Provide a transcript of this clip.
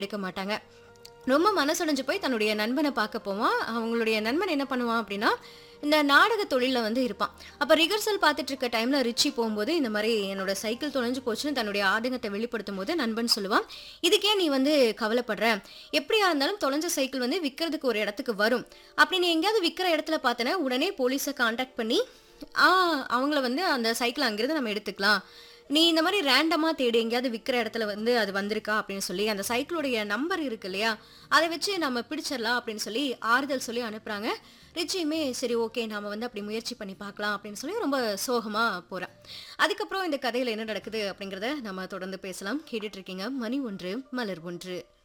எடுக்க மாட்டாங்க ரொம்ப மனசுடைஞ்சு போய் தன்னுடைய நண்பனை பார்க்க போவான் அவங்களுடைய நண்பன் என்ன பண்ணுவான் அப்படின்னா இந்த நாடக தொழிலில் வந்து இருப்பான் அப்போ ரிகர்சல் பார்த்துட்டு இருக்க டைமில் ரிச்சி போகும்போது இந்த மாதிரி என்னோட சைக்கிள் தொலைஞ்சு போச்சுன்னு தன்னுடைய ஆதங்கத்தை வெளிப்படுத்தும் போது நண்பன் சொல்லுவான் இதுக்கே நீ வந்து கவலைப்படுற எப்படியா இருந்தாலும் தொலைஞ்ச சைக்கிள் வந்து விற்கிறதுக்கு ஒரு இடத்துக்கு வரும் அப்படி நீ எங்கேயாவது விற்கிற இடத்துல பார்த்தனா உடனே போலீஸை காண்டாக்ட் பண்ணி ஆ அவங்கள வந்து அந்த சைக்கிள் அங்கிருந்து நம்ம எடுத்துக்கலாம் நீ இந்த மாதிரி ரேண்டமாக தேடி எங்கேயாவது விற்கிற இடத்துல வந்து அது வந்திருக்கா அப்படின்னு சொல்லி அந்த சைக்கிளுடைய நம்பர் இருக்கு இல்லையா அதை வச்சு நம்ம பிடிச்சிடலாம் அப்படின்னு சொல்லி ஆறுதல் சொல்லி அனுப்புகிறாங்க ரிச்சியுமே சரி ஓகே நாம வந்து அப்படி முயற்சி பண்ணி பார்க்கலாம் அப்படின்னு சொல்லி ரொம்ப சோகமாக போகிறேன் அதுக்கப்புறம் இந்த கதையில் என்ன நடக்குது அப்படிங்கிறத நம்ம தொடர்ந்து பேசலாம் கேட்டுட்டு இருக்கீங்க மணி ஒன்று மலர் ஒன்று